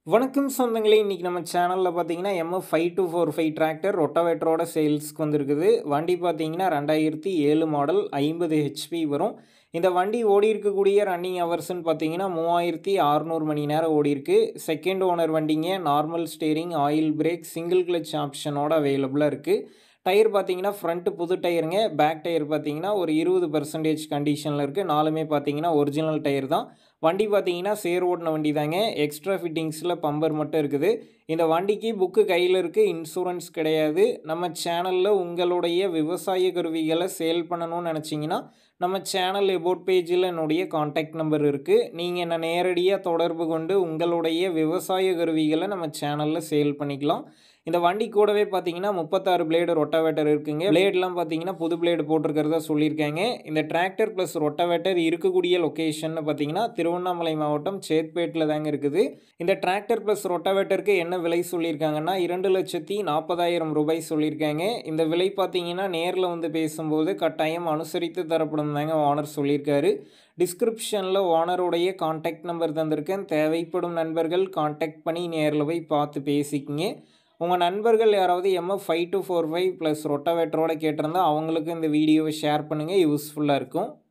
வணக்கம் சொந்தங்களே இன்றைக்கி நம்ம சேனலில் பார்த்தீங்கன்னா MF five two four five tractor ரொட்டவேட்டரோட சேல்ஸ்க்கு வந்திருக்குது வண்டி பார்த்தீங்கன்னா ரெண்டாயிரத்தி ஏழு மாடல் ஐம்பது ஹெச்பி வரும் இந்த வண்டி ஓடி இருக்கக்கூடிய ரன்னிங் ஹவர்ஸ்னு பார்த்தீங்கன்னா மூவாயிரத்தி அறநூறு மணி நேரம் ஓடி இருக்கு செகண்ட் ஓனர் வண்டிங்க normal steering oil brake single clutch ஆப்ஷனோட அவைலபிளாக இருக்குது டயர் பார்த்தீங்கன்னா ஃப்ரண்ட்டு புது டயருங்க பேக் டயர் பார்த்தீங்கன்னா ஒரு இருபது பர்சன்டேஜ் கண்டிஷனில் இருக்குது நாலுமே பார்த்தீங்கன்னா ஒரிஜினல் டயர் தான் வண்டி பார்த்தீங்கன்னா சேர் ஓடின வண்டி தாங்க எக்ஸ்ட்ரா ஃபிட்டிங்ஸில் பம்பர் மட்டும் இருக்குது இந்த வண்டிக்கு புக்கு கையில் இருக்குது இன்சூரன்ஸ் கிடையாது நம்ம சேனலில் உங்களுடைய விவசாய கருவிகளை சேல் பண்ணணும்னு நினச்சிங்கன்னா நம்ம சேனல் எபோட் பேஜில் என்னுடைய காண்டாக்ட் நம்பர் இருக்குது நீங்கள் என்னை நேரடியாக தொடர்பு கொண்டு உங்களுடைய விவசாய கருவிகளை நம்ம சேனலில் சேல் பண்ணிக்கலாம் இந்த வண்டி கூடவே பார்த்தீங்கன்னா முப்பத்தாறு பிளேடு ரொட்டவேட்டர் இருக்குங்க பிளேட்லாம் பார்த்தீங்கன்னா புது பிளேடு போட்டிருக்கிறதா சொல்லியிருக்காங்க இந்த டிராக்டர் ப்ளஸ் ரொட்டவேட்டர் இருக்கக்கூடிய லொக்கேஷன் பார்த்தீங்கன்னா திருவண்ணாமலை மாவட்டம் சேத்பேட்டில் தாங்க இருக்குது இந்த டிராக்டர் ப்ளஸ் ரொட்டவேட்டருக்கு என்ன விலை சொல்லியிருக்காங்கன்னா இரண்டு லட்சத்தி நாற்பதாயிரம் ரூபாய் சொல்லியிருக்காங்க இந்த விலை பார்த்தீங்கன்னா நேரில் வந்து பேசும்போது கட்டாயம் அனுசரித்து தரப்படும் தாங்க ஓனர் சொல்லியிருக்காரு டிஸ்கிரிப்ஷனில் ஓனருடைய காண்டாக்ட் நம்பர் தந்திருக்கேன் தேவைப்படும் நண்பர்கள் காண்டாக்ட் பண்ணி நேரில் போய் பார்த்து பேசிக்கிங்க உங்கள் நண்பர்கள் யாராவது MF five two four five plus ரொட்டவேட்டரோட கேட்டிருந்தா அவங்களுக்கு இந்த வீடியோவை ஷேர் பண்ணுங்கள் யூஸ்ஃபுல்லாக இருக்கும்